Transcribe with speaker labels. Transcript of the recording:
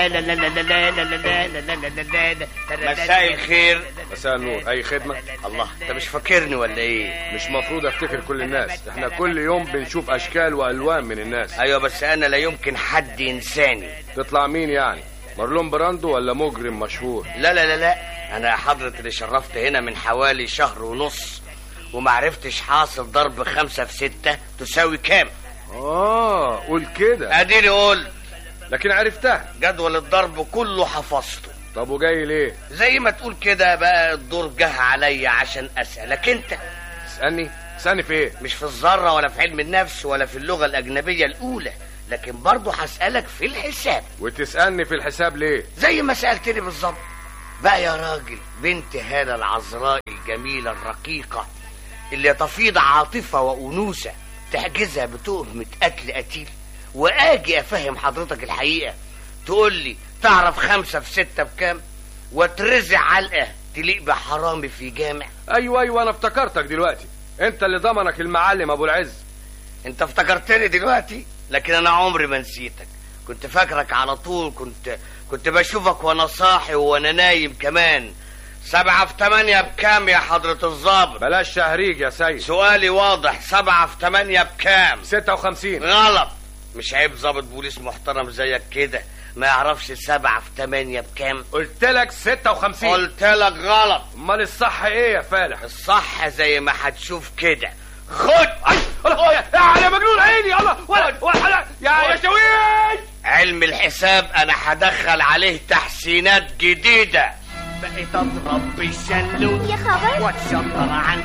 Speaker 1: مساء الخير
Speaker 2: مساء النور اي خدمه
Speaker 1: الله انت مش فاكرني ولا ايه
Speaker 2: مش مفروض افتكر كل الناس احنا كل يوم بنشوف اشكال والوان من الناس
Speaker 1: ايوه بس انا لا يمكن حد ينساني
Speaker 2: تطلع مين يعني مارلون براندو ولا مجرم مشهور
Speaker 1: لا لا لا لا انا حضرة اللي شرفت هنا من حوالي شهر ونص ومعرفتش حاصل ضرب خمسة في ستة تساوي كام
Speaker 2: اه قول كده
Speaker 1: اديني قول
Speaker 2: لكن عرفتها
Speaker 1: جدول الضرب كله حفظته
Speaker 2: طب وجاي ليه
Speaker 1: زي ما تقول كده بقى الدور جه عليا عشان اسالك انت
Speaker 2: تسالني تسالني في ايه
Speaker 1: مش في الذره ولا في علم النفس ولا في اللغه الاجنبيه الاولى لكن برضه هسالك في الحساب
Speaker 2: وتسالني في الحساب ليه
Speaker 1: زي ما سالتني بالظبط بقى يا راجل بنت هالة العذراء الجميلة الرقيقة اللي تفيض عاطفة وأنوثة تحجزها بتهمة قتل قتيل وآجي أفهم حضرتك الحقيقة تقول لي تعرف خمسة في ستة بكام وترزع علقة تليق بحرامي في جامع
Speaker 2: ايوه ايوه انا افتكرتك دلوقتي انت اللي ضمنك المعلم ابو العز
Speaker 1: انت افتكرتني دلوقتي لكن انا عمري ما نسيتك كنت فاكرك على طول كنت كنت بشوفك وانا صاحي وانا نايم كمان سبعة في تمانية بكام يا حضرة الظابط
Speaker 2: بلاش شهريج يا سيد
Speaker 1: سؤالي واضح سبعة في تمانية بكام
Speaker 2: 56
Speaker 1: غلط مش عيب ظابط بوليس محترم زيك كده ما يعرفش سبعة في تمانية بكام
Speaker 2: قلت لك 56
Speaker 1: قلت لك غلط
Speaker 2: امال الصح ايه يا فالح
Speaker 1: الصح زي ما هتشوف كده خد
Speaker 2: أي، الله يا يا مجنون عيني الله ولا ولا يا يا شويش
Speaker 1: علم الحساب انا هدخل عليه تحسينات جديدة بقيت اضرب بالشلوت
Speaker 3: يا خبر
Speaker 1: واتشطر عن